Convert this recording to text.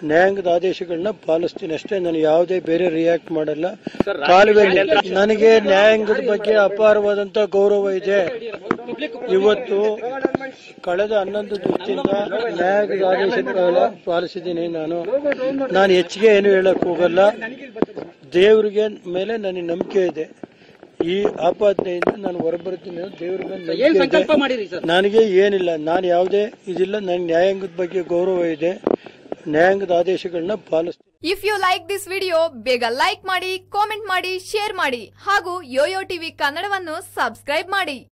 ನ್ಯಾಯಾಂಗದ ಆದೇಶಗಳನ್ನ ಪಾಲಿಸ್ತೀನಿ ಅಷ್ಟೇ ನಾನು ಯಾವುದೇ ಬೇರೆ ರಿಯಾಕ್ಟ್ ಮಾಡಲ್ಲ ಕಾಲುವೆ ನನಗೆ ನ್ಯಾಯಾಂಗದ ಬಗ್ಗೆ ಅಪಾರವಾದಂತ ಗೌರವ ಇದೆ ಇವತ್ತು ಕಳೆದ ಹನ್ನೊಂದು ದಿವಸದಿಂದ ನ್ಯಾಯಾಂಗದ ಆದೇಶ ಪಾಲಿಸಿದ್ದೀನಿ ನಾನು ನಾನು ಹೆಚ್ಚಿಗೆ ಏನು ಹೇಳಕ್ ಹೋಗಲ್ಲ ದೇವರಿಗೆ ಮೇಲೆ ನನಗೆ ನಂಬಿಕೆ ಇದೆ ಈ ಆಪಾದನೆಯಿಂದ ನಾನು ಹೊರಬರ್ತೀನಿ ಅನ್ನೋ ದೇವ್ರ ಮೇಲೆ ಏನ್ ನಂಬಿಕೆ ಸಂಕಲ್ಪ ಇದೆ ಮಾಡಿರಿ ಸರ್ ನನಗೆ ಏನಿಲ್ಲ ನಾನು ಯಾವುದೇ ಇದಿಲ್ಲ ನನಗೆ ನ್ಯಾಯಾಂಗದ ಬಗ್ಗೆ ಗೌರವ ಇದೆ ನ್ಯಾಯಾಂಗದ ಆದೇಶಗಳನ್ನ ಪಾಲಿಸ್ತೀನಿ if you like this video ಬೇಗ ಲೈಕ್ ಮಾಡಿ ಕಾಮೆಂಟ್ ಮಾಡಿ ಶೇರ್ ಮಾಡಿ ಹಾಗೂ ಯೋಯೋ ಟಿವಿ ಕನ್ನಡವನ್ನು ಸಬ್ಸ್ಕ್ರೈಬ್ ಮಾಡಿ